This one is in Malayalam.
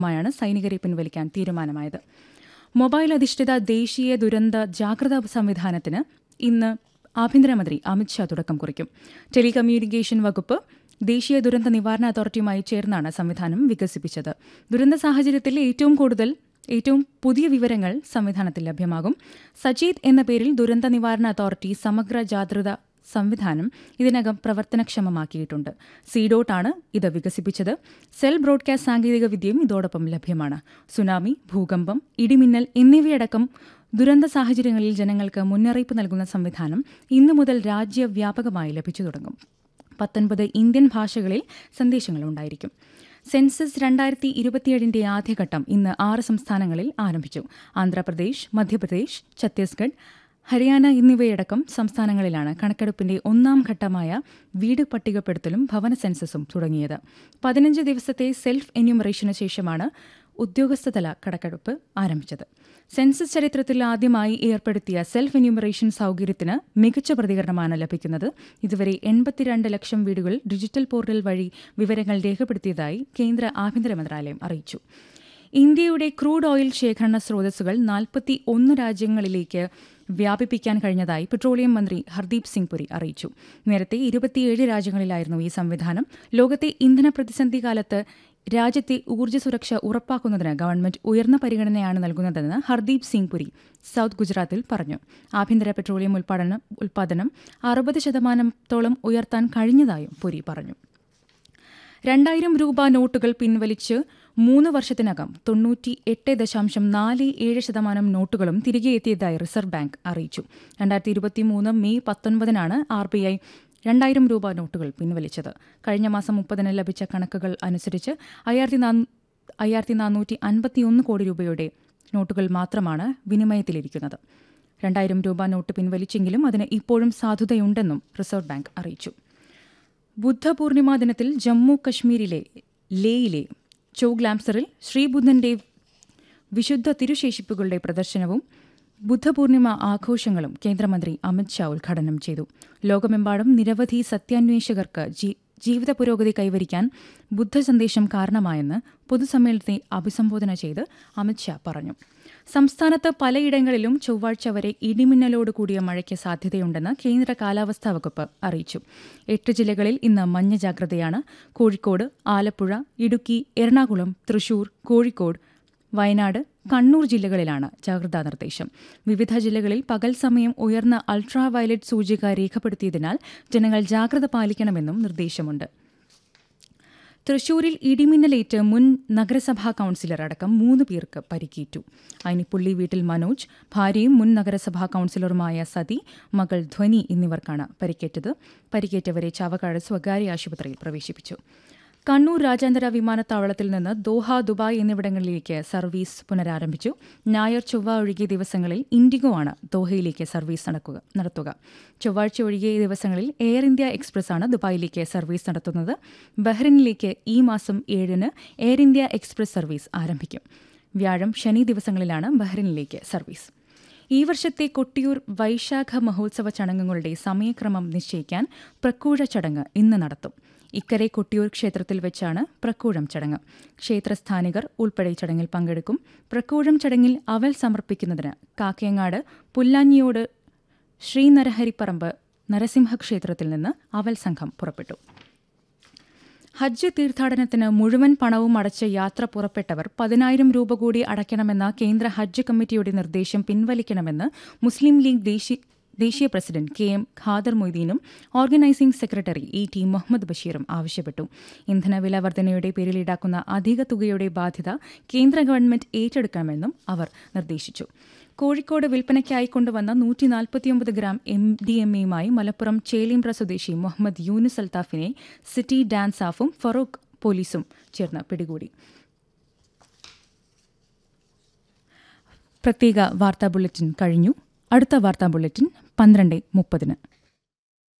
മായാണ് സൈനികരെ പിൻവലിക്കാൻ തീരുമാനമായത് മൊബൈൽ അധിഷ്ഠിത ദേശീയ ദുരന്ത ജാഗ്രതാ സംവിധാനത്തിന് ഇന്ന് ആഭ്യന്തരമന്ത്രി അമിത്ഷാ തുടക്കം കുറിക്കും ടെലികമ്മ്യൂണിക്കേഷൻ വകുപ്പ് ദേശീയ ദുരന്ത നിവാരണ അതോറിറ്റിയുമായി ചേർന്നാണ് സംവിധാനം വികസിപ്പിച്ചത് ദുരന്ത സാഹചര്യത്തിൽ ഏറ്റവും കൂടുതൽ ഏറ്റവും പുതിയ വിവരങ്ങൾ സംവിധാനത്തിൽ ലഭ്യമാകും സജീദ് എന്ന പേരിൽ ദുരന്ത നിവാരണ അതോറിറ്റി സമഗ്ര ജാഗ്രത സംവിധാനം ഇതിനകം പ്രവർത്തനക്ഷമമാക്കിയിട്ടുണ്ട് സീഡോട്ടാണ് ഇത് വികസിപ്പിച്ചത് സെൽ ബ്രോഡ്കാസ്റ്റ് സാങ്കേതിക വിദ്യയും ഇതോടൊപ്പം ലഭ്യമാണ് സുനാമി ഭൂകമ്പം ഇടിമിന്നൽ എന്നിവയടക്കം ദുരന്ത സാഹചര്യങ്ങളിൽ ജനങ്ങൾക്ക് മുന്നറിയിപ്പ് നൽകുന്ന സംവിധാനം ഇന്നു മുതൽ രാജ്യവ്യാപകമായി ലഭിച്ചു തുടങ്ങും പത്തൊൻപത് ഇന്ത്യൻ ഭാഷകളിൽ സന്ദേശങ്ങളുണ്ടായിരിക്കും സെൻസസ് രണ്ടായിരത്തി ഇരുപത്തിയേഴിന്റെ ആദ്യഘട്ടം ഇന്ന് ആറ് സംസ്ഥാനങ്ങളിൽ ആരംഭിച്ചു ആന്ധ്രാപ്രദേശ് മധ്യപ്രദേശ് ഛത്തീസ്ഗഡ് ഹരിയാന എന്നിവയടക്കം സംസ്ഥാനങ്ങളിലാണ് കണക്കെടുപ്പിന്റെ ഒന്നാം ഘട്ടമായ വീട് പട്ടികപ്പെടുത്തലും ഭവന സെൻസസും തുടങ്ങിയത് പതിനഞ്ച് ദിവസത്തെ സെൽഫ് എന്യൂമറേഷന് ശേഷമാണ് ഉദ്യോഗസ്ഥതല കണക്കെടുപ്പ് ആരംഭിച്ചത് സെൻസസ് ചരിത്രത്തിൽ ആദ്യമായി ഏർപ്പെടുത്തിയ സെൽഫ് എന്യൂമറേഷൻ സൌകര്യത്തിന് മികച്ച പ്രതികരണമാണ് ലഭിക്കുന്നത് ഇതുവരെ എൺപത്തിരണ്ട് ലക്ഷം വീടുകൾ ഡിജിറ്റൽ പോർട്ടൽ വഴി വിവരങ്ങൾ രേഖപ്പെടുത്തിയതായി കേന്ദ്ര ആഭ്യന്തര മന്ത്രാലയം അറിയിച്ചു ഇന്ത്യയുടെ ക്രൂഡ് ഓയിൽ ശേഖരണ സ്രോതസ്സുകൾ നാൽപ്പത്തി ഒന്ന് രാജ്യങ്ങളിലേക്ക് വ്യാപിപ്പിക്കാൻ കഴിഞ്ഞതായി പെട്രോളിയം മന്ത്രി ഹർദീപ് സിംഗ് പുരി അറിയിച്ചു നേരത്തെ ഇരുപത്തിയേഴ് രാജ്യങ്ങളിലായിരുന്നു ഈ സംവിധാനം ലോകത്തെ ഇന്ധന പ്രതിസന്ധി കാലത്ത് രാജ്യത്തെ ഊർജ്ജ സുരക്ഷ ഉറപ്പാക്കുന്നതിന് ഗവൺമെന്റ് ഉയർന്ന പരിഗണനയാണ് നൽകുന്നതെന്ന് ഹർദീപ് സിംഗ് പുരി സൌത്ത് ഗുജറാത്തിൽ പറഞ്ഞു ആഭ്യന്തര പെട്രോളിയം ഉൽപ്പാദനം ഉൽപ്പാദനം അറുപത് ശതമാനത്തോളം ഉയർത്താൻ കഴിഞ്ഞതായും പുരി പറഞ്ഞു രണ്ടായിരം രൂപ നോട്ടുകൾ പിൻവലിച്ച് മൂന്ന് വർഷത്തിനകം തൊണ്ണൂറ്റി എട്ട് ദശാംശം നാല് ഏഴ് ശതമാനം നോട്ടുകളും തിരികെ എത്തിയതായി റിസർവ് ബാങ്ക് അറിയിച്ചു രണ്ടായിരത്തി ഇരുപത്തിമൂന്ന് മെയ് പത്തൊൻപതിനാണ് ആർ ബി ഐ രണ്ടായിരം രൂപ നോട്ടുകൾ പിൻവലിച്ചത് കഴിഞ്ഞ മാസം മുപ്പതിന് ലഭിച്ച കണക്കുകൾ അനുസരിച്ച് അയ്യായിരത്തി അയ്യായിരത്തി നാനൂറ്റി അൻപത്തിയൊന്ന് കോടി രൂപയുടെ നോട്ടുകൾ മാത്രമാണ് വിനിമയത്തിലിരിക്കുന്നത് രണ്ടായിരം രൂപ നോട്ട് പിൻവലിച്ചെങ്കിലും അതിന് ഇപ്പോഴും സാധുതയുണ്ടെന്നും റിസർവ് ബാങ്ക് അറിയിച്ചു ബുദ്ധപൂർണിമാ ദിനത്തിൽ ജമ്മു കശ്മീരിലെ ലേയിലെ ചോഗ്ലാംസറിൽ ശ്രീബുദ്ധന്റെ വിശുദ്ധ തിരുശേഷിപ്പുകളുടെ പ്രദർശനവും ബുദ്ധപൂർണിമ ആഘോഷങ്ങളും കേന്ദ്രമന്ത്രി അമിത്ഷാ ഉദ്ഘാടനം ചെയ്തു ലോകമെമ്പാടും നിരവധി സത്യാന്വേഷകർക്ക് ജീവിത പുരോഗതി കൈവരിക്കാൻ ബുദ്ധസന്ദേശം കാരണമായെന്ന് പൊതുസമ്മേളനത്തെ അഭിസംബോധന ചെയ്ത് അമിത്ഷാ പറഞ്ഞു സംസ്ഥാനത്ത് പലയിടങ്ങളിലും ചൊവ്വാഴ്ച വരെ ഇടിമിന്നലോട് കൂടിയ മഴയ്ക്ക് സാധ്യതയുണ്ടെന്ന് കേന്ദ്ര കാലാവസ്ഥാ വകുപ്പ് അറിയിച്ചു എട്ട് ജില്ലകളിൽ ഇന്ന് മഞ്ഞ ജാഗ്രതയാണ് കോഴിക്കോട് ആലപ്പുഴ ഇടുക്കി എറണാകുളം തൃശൂർ കോഴിക്കോട് വയനാട് കണ്ണൂർ ജില്ലകളിലാണ് ജാഗ്രതാ നിർദ്ദേശം വിവിധ ജില്ലകളിൽ പകൽ സമയം ഉയർന്ന അൾട്രാ വയലറ്റ് സൂചിക രേഖപ്പെടുത്തിയതിനാൽ ജനങ്ങൾ ജാഗ്രത പാലിക്കണമെന്നും നിർദ്ദേശമുണ്ട് തൃശൂരിൽ ഇടിമിന്നലേറ്റ് മുൻ നഗരസഭാ കൌൺസിലർ അടക്കം മൂന്ന് പേർക്ക് പരിക്കേറ്റു അയിനിപ്പുള്ളി വീട്ടിൽ മനോജ് ഭാര്യയും മുൻ നഗരസഭാ കൌൺസിലറുമായ സതി മകൾ ധ്വനി എന്നിവർക്കാണ് പരിക്കേറ്റത് പരിക്കേറ്റവരെ ചാവക്കാട് സ്വകാര്യ ആശുപത്രിയിൽ പ്രവേശിപ്പിച്ചു കണ്ണൂർ രാജ്യാന്തര വിമാനത്താവളത്തിൽ നിന്ന് ദോഹ ദുബായ് എന്നിവിടങ്ങളിലേക്ക് സർവീസ് പുനരാരംഭിച്ചു ഞായർ ചൊവ്വ ഒഴികെ ദിവസങ്ങളിൽ ഇൻഡിഗോ ആണ് ദോഹയിലേക്ക് സർവീസ് നടക്കുക നടത്തുക ചൊവ്വാഴ്ച ഒഴികെ ദിവസങ്ങളിൽ എയർ ഇന്ത്യ എക്സ്പ്രസ് ആണ് ദുബായിലേക്ക് സർവീസ് നടത്തുന്നത് ബഹ്റിനിലേക്ക് ഈ മാസം ഏഴിന് എയർ ഇന്ത്യ എക്സ്പ്രസ് സർവീസ് ആരംഭിക്കും വ്യാഴം ശനി ദിവസങ്ങളിലാണ് ബഹ്റിനിലേക്ക് സർവീസ് ഈ വർഷത്തെ കൊട്ടിയൂർ വൈശാഖ മഹോത്സവ ചടങ്ങുകളുടെ സമയക്രമം നിശ്ചയിക്കാൻ പ്രക്കൂഴ ചടങ്ങ് ഇന്ന് നടത്തും ഇക്കരെ കൊട്ടിയൂർ ക്ഷേത്രത്തിൽ വെച്ചാണ് പ്രക്കൂഴം ചടങ്ങ് ക്ഷേത്രസ്ഥാനികർ ഉൾപ്പെടെ ചടങ്ങിൽ പങ്കെടുക്കും പ്രക്കൂഴം ചടങ്ങിൽ അവൽ സമർപ്പിക്കുന്നതിന് കാക്കയങ്ങാട് പുല്ലാഞ്ഞിയോട് ശ്രീനരഹരിപ്പറമ്പ് നരസിംഹ ക്ഷേത്രത്തിൽ നിന്ന് അവൽ സംഘം പുറപ്പെട്ടു ഹജ്ജ് തീർത്ഥാടനത്തിന് മുഴുവൻ പണവും അടച്ച് യാത്ര പുറപ്പെട്ടവർ പതിനായിരം രൂപ കൂടി അടയ്ക്കണമെന്ന കേന്ദ്ര ഹജ്ജ് കമ്മിറ്റിയുടെ നിർദ്ദേശം പിൻവലിക്കണമെന്ന് മുസ്ലിം ലീഗ് ദേശീയ ദേശീയ പ്രസിഡന്റ് കെ എം ഖാദർ മൊയ്തീനും organising secretary E T Muhammad ബഷീറും ആവശ്യപ്പെട്ടു ഇന്ധനവില വർധനയുടെ പേരിൽ ഈടാക്കുന്ന അധിക തുകയുടെ ബാധ്യത കേന്ദ്ര ഗവൺമെന്റ് ഏറ്റെടുക്കണമെന്നും അവർ നിർദ്ദേശിച്ചു കോഴിക്കോട് വിൽപ്പനയ്ക്കായി കൊണ്ടുവന്ന നൂറ്റി നാൽപ്പത്തിയൊമ്പത് ഗ്രാം എം ഡി എം എയുമായി മലപ്പുറം ചേലിമ്പ്ര സ്വദേശി മുഹമ്മദ് യൂനുസ് അൽത്താഫിനെ സിറ്റി ഡാൻസ് ആഫും ഫറൂഖ് പോലീസും ചേർന്ന് പിടികൂടി പ്രത്യേക വാർത്താ ബുള്ളറ്റിൻ കഴിഞ്ഞു അടുത്ത വാർത്താ ബുള്ളറ്റിൻ പന്ത്രണ്ട് മുപ്പതിന്